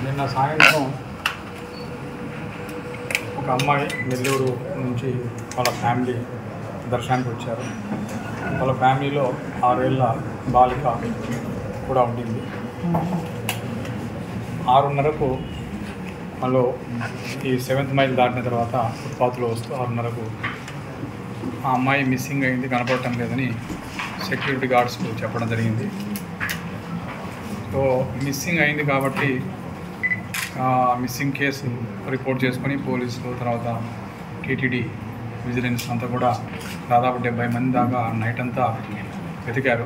నిన్న సాయంత్రం ఒక అమ్మాయి నెల్లూరు నుంచి వాళ్ళ ఫ్యామిలీ దర్శనానికి వచ్చారు వాళ్ళ ఫ్యామిలీలో ఆరేళ్ళ బాలిక కూడా ఉండింది ఆరున్నరకు వాళ్ళు ఈ సెవెంత్ మైల్ దాటిన తర్వాత ఫుట్పాత్లో వస్తూ ఆరున్నరకు ఆ అమ్మాయి మిస్సింగ్ అయింది కనపడటం లేదని సెక్యూరిటీ గార్డ్స్కు చెప్పడం జరిగింది సో మిస్సింగ్ అయింది కాబట్టి ఆ మిస్సింగ్ కేసు రిపోర్ట్ చేసుకొని పోలీసులు తర్వాత టీటీడీ విజిలెన్స్ అంతా కూడా దాదాపు డెబ్బై మంది దాకా నైట్ అంతా వెతికారు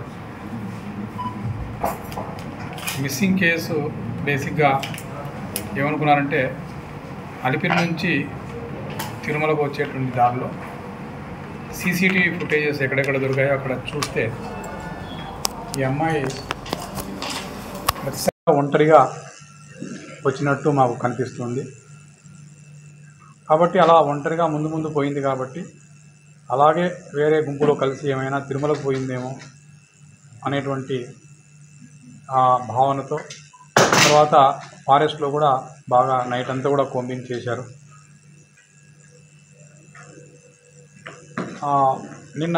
మిస్సింగ్ కేసు బేసిక్గా ఏమనుకున్నారంటే అలిపిరి నుంచి తిరుమలకు వచ్చేటువంటి దారిలో సీసీటీవీ ఫుటేజెస్ ఎక్కడెక్కడ దొరికాయో అక్కడ చూస్తే ఈ అమ్మాయి ఖచ్చితంగా ఒంటరిగా వచ్చినట్టు మాకు కనిపిస్తుంది కాబట్టి అలా ఒంటరిగా ముందు ముందు పోయింది కాబట్టి అలాగే వేరే గుంపులో కలిసి ఏమైనా తిరుమలకు పోయిందేమో అనేటువంటి ఆ భావనతో తర్వాత ఫారెస్ట్లో కూడా బాగా నైట్ అంతా కూడా కోంబింగ్ చేశారు ఆ, నిన్న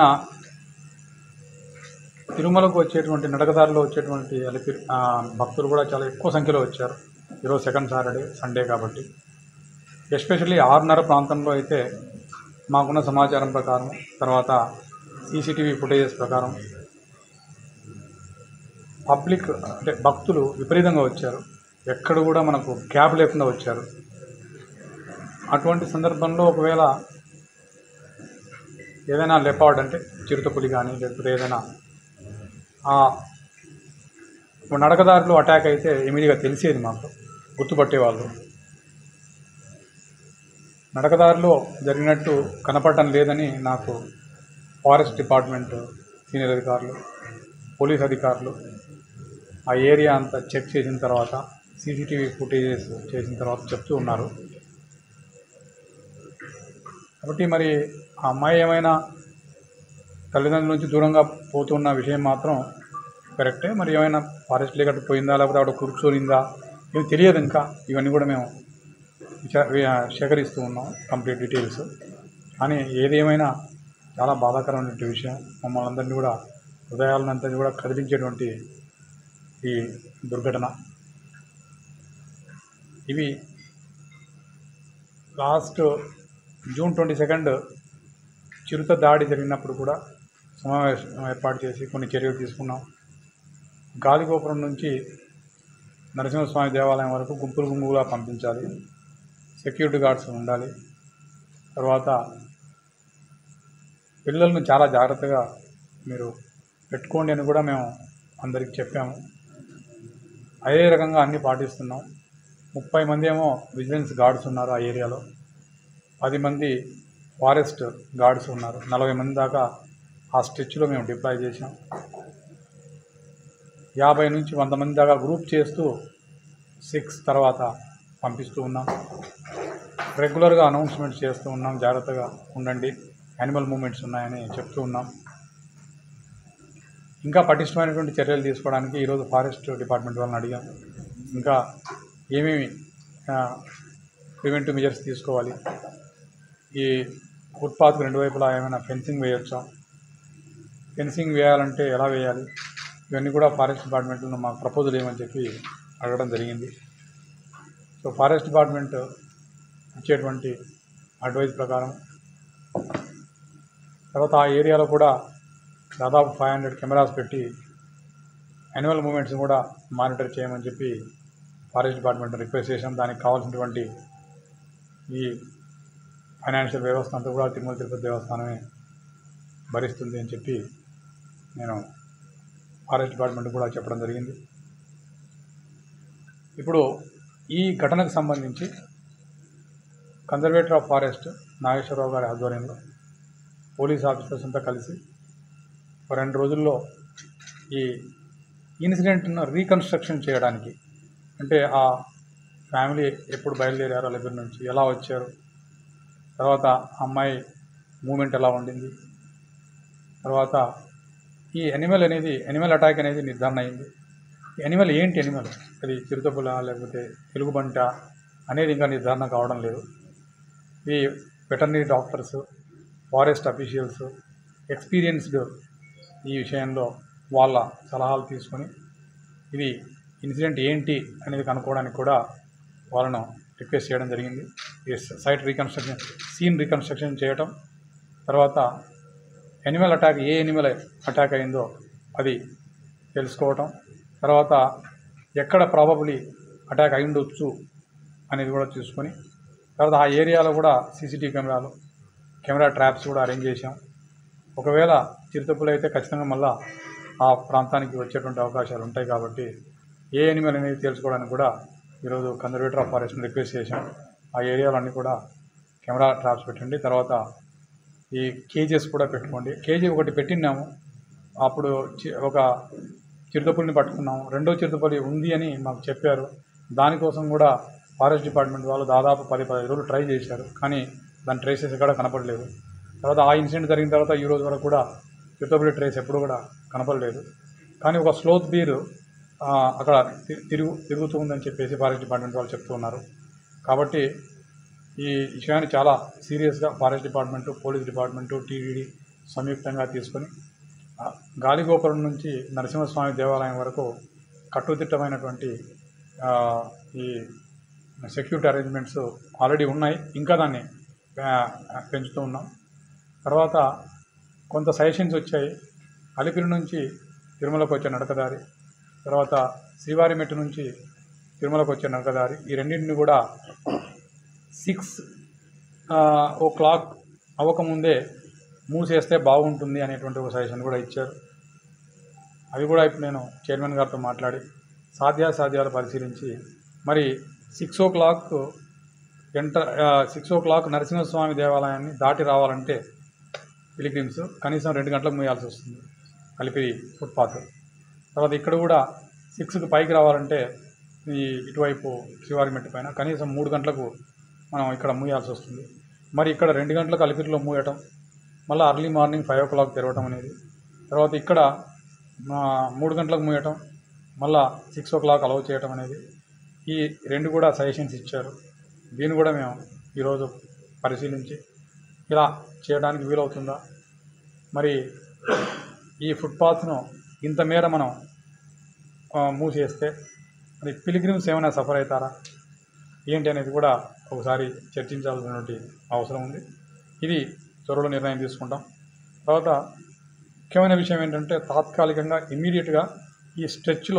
తిరుమలకు వచ్చేటువంటి నడకదారిలో వచ్చేటువంటి అలిపి ఆ, భక్తులు కూడా చాలా ఎక్కువ సంఖ్యలో వచ్చారు ఈరోజు సెకండ్ సాటర్డే సండే కాబట్టి ఎస్పెషల్లీ ఆరున్నర ప్రాంతంలో అయితే మాకున్న సమాచారం ప్రకారం తర్వాత సీసీటీవీ ఫుటేజెస్ ప్రకారం పబ్లిక్ అంటే భక్తులు విపరీతంగా వచ్చారు ఎక్కడ కూడా మనకు గ్యాప్ లేకుండా వచ్చారు అటువంటి సందర్భంలో ఒకవేళ ఏదైనా లెపార్డ్ అంటే చిరుతపులి కానీ లేకపోతే ఏదైనా ఆ నడకదారిలో అటాక్ అయితే ఇమీడియట్గా తెలిసేది మాకు గుర్తుపట్టేవాళ్ళు నడకదారిలో జరిగినట్టు కనపడటం లేదని నాకు ఫారెస్ట్ డిపార్ట్మెంట్ సీనియర్ అధికారులు పోలీస్ అధికారులు ఆ ఏరియా అంతా చెక్ చేసిన తర్వాత సీసీటీవీ ఫుటేజెస్ చేసిన తర్వాత చెప్తూ ఉన్నారు కాబట్టి మరి ఆ అమ్మాయి ఏమైనా తల్లిదండ్రుల నుంచి దూరంగా పోతున్న విషయం మాత్రం కరెక్టే మరి ఏమైనా ఫారెస్ట్ లేకట్టు పోయిందా లేకపోతే అక్కడ కూర్చొనిందా ఇవి తెలియదు ఇంకా ఇవన్నీ కూడా మేము విచా- వి- సేకరిస్తూ ఉన్నాం కంప్లీట్ డీటెయిల్స్ కానీ ఏదేమైనా చాలా బాధాకరమైనటువంటి విషయం మమ్మల్ని అందరినీ కూడా హృదయాలనంతా కూడా కదిలించేటువంటి ఈ దుర్ఘటన ఇవి లాస్ట్ జూన్ ట్వంటీ సెకండ్ చిరుత దాడి జరిగినప్పుడు కూడా సమావేశం ఏర్పాటు చేసి కొన్ని చర్యలు తీసుకున్నాం గాలిగోపురం నుంచి నరసింహస్వామి దేవాలయం వరకు గుంపులు గుంపులుగా పంపించాలి సెక్యూరిటీ గార్డ్స్ ఉండాలి తర్వాత పిల్లలను చాలా జాగ్రత్తగా మీరు పెట్టుకోండి అని కూడా మేము అందరికి చెప్పాము అదే రకంగా అన్నీ పాటిస్తున్నాం ముప్పై మంది ఏమో విజిలెన్స్ గార్డ్స్ ఉన్నారు ఆ ఏరియాలో పది మంది ఫారెస్ట్ గార్డ్స్ ఉన్నారు నలభై మంది దాకా ఆ స్ట్రెచ్లో మేము డిప్లాయ్ చేసాం యాభై నుంచి వంద మంది దాకా గ్రూప్ చేస్తూ సిక్స్ తర్వాత పంపిస్తూ ఉన్నాం రెగ్యులర్గా అనౌన్స్మెంట్స్ చేస్తూ ఉన్నాం జాగ్రత్తగా ఉండండి యానిమల్ మూమెంట్స్ ఉన్నాయని చెప్తూ ఉన్నాం ఇంకా పటిష్టమైనటువంటి చర్యలు తీసుకోవడానికి ఈరోజు ఫారెస్ట్ డిపార్ట్మెంట్ వాళ్ళని అడిగాం ఇంకా ఏమేమి ప్రివెంటివ్ మెజర్స్ తీసుకోవాలి ఈ ఫుట్పాత్కి రెండు వైపులా ఏమైనా ఫెన్సింగ్ వేయొచ్చా ఫెన్సింగ్ వేయాలంటే ఎలా వేయాలి ఇవన్నీ కూడా ఫారెస్ట్ డిపార్ట్మెంట్లో మాకు ప్రపోజల్ ఏమని చెప్పి అడగడం జరిగింది సో ఫారెస్ట్ డిపార్ట్మెంట్ ఇచ్చేటువంటి అడ్వైజ్ ప్రకారం తర్వాత ఆ ఏరియాలో కూడా దాదాపు ఫైవ్ హండ్రెడ్ కెమెరాస్ పెట్టి యాన్యువల్ మూమెంట్స్ కూడా మానిటర్ చేయమని చెప్పి ఫారెస్ట్ డిపార్ట్మెంట్ రిక్వెస్ట్ చేసాం దానికి కావాల్సినటువంటి ఈ ఫైనాన్షియల్ వ్యవస్థ అంతా కూడా తిరుమల తిరుపతి దేవస్థానమే భరిస్తుంది అని చెప్పి నేను ఫారెస్ట్ డిపార్ట్మెంట్ కూడా చెప్పడం జరిగింది ఇప్పుడు ఈ ఘటనకు సంబంధించి కన్జర్వేటర్ ఆఫ్ ఫారెస్ట్ నాగేశ్వరరావు గారి ఆధ్వర్యంలో పోలీస్ ఆఫీసర్స్ అంతా కలిసి ఒక రెండు రోజుల్లో ఈ ఇన్సిడెంట్ను రీకన్స్ట్రక్షన్ చేయడానికి అంటే ఆ ఫ్యామిలీ ఎప్పుడు బయలుదేరారో దగ్గర నుంచి ఎలా వచ్చారు తర్వాత ఆ అమ్మాయి మూమెంట్ ఎలా ఉండింది తర్వాత ఈ ఎనిమల్ అనేది ఎనిమల్ అటాక్ అనేది నిర్ధారణ అయింది ఎనిమల్ ఏంటి ఎనిమల్ అది చిరుతపుల లేకపోతే ఎలుగుబంట అనేది ఇంకా నిర్ధారణ కావడం లేదు ఈ veterinary doctors forest officials experienced ఈ విషయంలో వాళ్ళ సలహాలు తీసుకొని ఇది ఇన్సిడెంట్ ఏంటి అనేది కనుక్కోవడానికి కూడా వాళ్ళను రిక్వెస్ట్ చేయడం జరిగింది ఈ సైట్ రీకన్స్ట్రక్షన్ సీన్ రీకన్స్ట్రక్షన్ చేయటం తర్వాత ఎనిమల్ అటాక్ ఏ ఎనిమల్ అటాక్ అయిందో అది తెలుసుకోవటం తర్వాత ఎక్కడ ప్రాబబ్లీ అటాక్ అయి ఉండొచ్చు అనేది కూడా చూసుకొని తర్వాత ఆ ఏరియాలో కూడా సీసీటీవీ కెమెరాలు కెమెరా ట్రాప్స్ కూడా అరేంజ్ చేశాం ఒకవేళ చిరుతపులు అయితే ఖచ్చితంగా మళ్ళా ఆ ప్రాంతానికి వచ్చేటువంటి అవకాశాలు ఉంటాయి కాబట్టి ఏ ఎనిమల్ అనేది తెలుసుకోవడానికి కూడా ఈరోజు కన్జర్వేటర్ ఆఫ్ ఫారెస్ట్ని రిక్వెస్ట్ చేశాం ఆ ఏరియాలన్నీ కూడా కెమెరా ట్రాప్స్ పెట్టండి తర్వాత ఈ కేజెస్ కూడా పెట్టుకోండి కేజీ ఒకటి పెట్టినాము అప్పుడు చి- ఒక చిరుతపులిని పట్టుకున్నాము రెండో చిరుతపులి ఉంది అని మాకు చెప్పారు దానికోసం కూడా ఫారెస్ట్ డిపార్ట్మెంట్ వాళ్ళు దాదాపు పది పదిహేను రోజులు ట్రై చేశారు కానీ దాని ట్రేసెస్ ఎక్కడ కనపడలేదు తర్వాత ఆ ఇన్సిడెంట్ జరిగిన తర్వాత ఈ రోజు వరకు కూడా చిరుతపులి ట్రేస్ ఎప్పుడు కూడా కనపడలేదు కానీ ఒక స్లోత్ బీర్ ఆ, అక్కడ తి- తిరుగు తిరుగుతూ ఉందని చెప్పేసి ఫారెస్ట్ డిపార్ట్మెంట్ వాళ్ళు చెప్తూ ఉన్నారు కాబట్టి ఈ విషయాన్ని చాలా సీరియస్గా forest department police department TTD సంయుక్తంగా తీసుకొని ఆ, గాలిగోపురం నుంచి నరసింహస్వామి దేవాలయం వరకు కట్టుదిట్టమైనటువంటి ఆ, ఈ సెక్యూరిటీ అరేంజ్మెంట్స్ ఆల్రెడీ ఉన్నాయి ఇంకా దాన్ని ఆ, పెంచుతూ ఉన్నాం తర్వాత కొంత సజెషన్స్ వచ్చాయి అలిపిరి నుంచి తిరుమలకు వచ్చే నడకదారి తర్వాత శ్రీవారి మెట్టు నుంచి తిరుమలకు వచ్చే నడకదారి ఈ రెండింటిని కూడా సిక్స్ ఓ క్లాక్ అవ్వకముందే మూసేస్తే బాగుంటుంది అనేటువంటి ఒక సజెషన్ కూడా ఇచ్చారు అవి కూడా ఇప్పుడు నేను చైర్మన్ గారితో మాట్లాడి సాధ్యాసాధ్యాలు పరిశీలించి మరి six o'clock enter six o'clock Narasimhaswamy దేవాలయాన్ని దాటి రావాలంటే పిలిగ్రిమ్స్ కనీసం రెండు గంటలకు మూయాల్సి వస్తుంది కలిపి ఫుట్పాత్ తర్వాత ఇక్కడ కూడా సిక్స్కి పైకి రావాలంటే ఈ ఇటువైపు శివారి మెట్టు పైన కనీసం మూడు గంటలకు మనం ఇక్కడ మూయాల్సి వస్తుంది మరి ఇక్కడ రెండు గంటలకు అలిపిరిలో మూయటం మళ్ళీ early morning five o'clock తెరవటం అనేది తర్వాత ఇక్కడ ఆ, మూడు గంటలకు మూయటం మళ్ళా సిక్స్ ఓ క్లాక్ అలౌ చేయటం అనేది ఈ రెండు కూడా సజెషన్స్ ఇచ్చారు దీన్ని కూడా మేము ఈరోజు పరిశీలించి ఇలా చేయడానికి వీలవుతుందా మరి ఈ ఫుట్పాత్ను ఇంత మేర మనం ఆ, మూసేస్తే మరి పిలిగ్రిమ్స్ ఏమైనా సఫర్ అవుతారా ఏంటి అనేది కూడా ఒకసారి చర్చించాల్సినటువంటి అవసరం ఉంది ఇది త్వరలో నిర్ణయం తీసుకుంటాం తర్వాత ముఖ్యమైన విషయం ఏంటంటే తాత్కాలికంగా ఇమీడియట్గా ఈ స్ట్రెచ్లో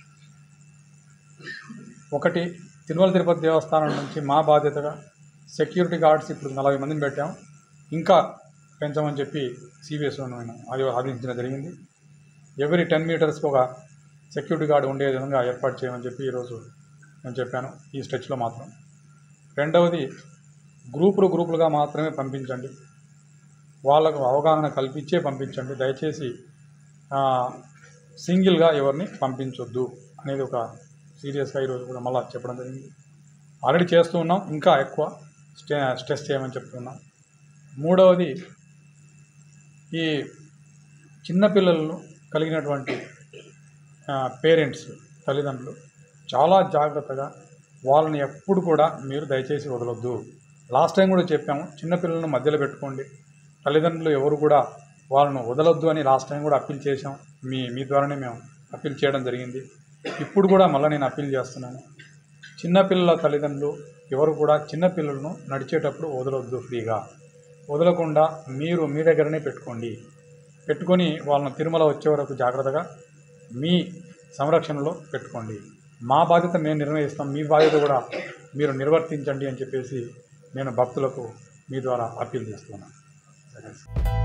ఒకటి తిరుమల తిరుపతి దేవస్థానం నుంచి మా బాధ్యతగా సెక్యూరిటీ గార్డ్స్ ఇప్పుడు నలభై మందిని పెట్టాం ఇంకా పెంచమని చెప్పి సిబిఎస్లో నేను అది ఆదేశించడం జరిగింది ఎవరి టెన్ మీటర్స్కి ఒక సెక్యూరిటీ గార్డ్ ఉండే విధంగా ఏర్పాటు చేయమని చెప్పి ఈరోజు నేను చెప్పాను ఈ స్ట్రెచ్లో మాత్రం రెండవది గ్రూపులు గ్రూపులుగా మాత్రమే పంపించండి వాళ్ళకు అవగాహన కల్పించే పంపించండి దయచేసి ఆ, సింగిల్గా ఎవరిని పంపించొద్దు అనేది ఒక సీరియస్గా ఈరోజు కూడా మళ్ళీ చెప్పడం జరిగింది ఆల్రెడీ చేస్తూ ఉన్నాం ఇంకా ఎక్కువ స్టే స్ట్రెస్ చేయమని చెప్తున్నాం మూడవది ఈ చిన్నపిల్లలను కలిగినటువంటి పేరెంట్స్ తల్లిదండ్రులు చాలా జాగ్రత్తగా వాళ్ళని ఎప్పుడు కూడా మీరు దయచేసి వదలొద్దు లాస్ట్ టైం కూడా చెప్పాము చిన్నపిల్లలను మధ్యలో పెట్టుకోండి తల్లిదండ్రులు ఎవరు కూడా వాళ్ళను వదలొద్దు అని లాస్ట్ టైం కూడా అప్పీల్ చేశాం మీ మీ ద్వారానే మేము అప్పీల్ చేయడం జరిగింది ఇప్పుడు కూడా మళ్ళీ నేను అప్పీల్ చేస్తున్నాను చిన్నపిల్లల తల్లిదండ్రులు ఎవరు కూడా చిన్నపిల్లలను నడిచేటప్పుడు వదలొద్దు ఫ్రీగా వదలకుండా మీరు మీ దగ్గరనే పెట్టుకోండి పెట్టుకొని వాళ్ళని తిరుమల వచ్చే వరకు జాగ్రత్తగా మీ సంరక్షణలో పెట్టుకోండి మా బాధ్యత మేము నిర్ణయిస్తాం మీ బాధ్యత కూడా మీరు నిర్వర్తించండి అని చెప్పేసి నేను భక్తులకు మీ ద్వారా అప్పీల్ చేస్తున్నాను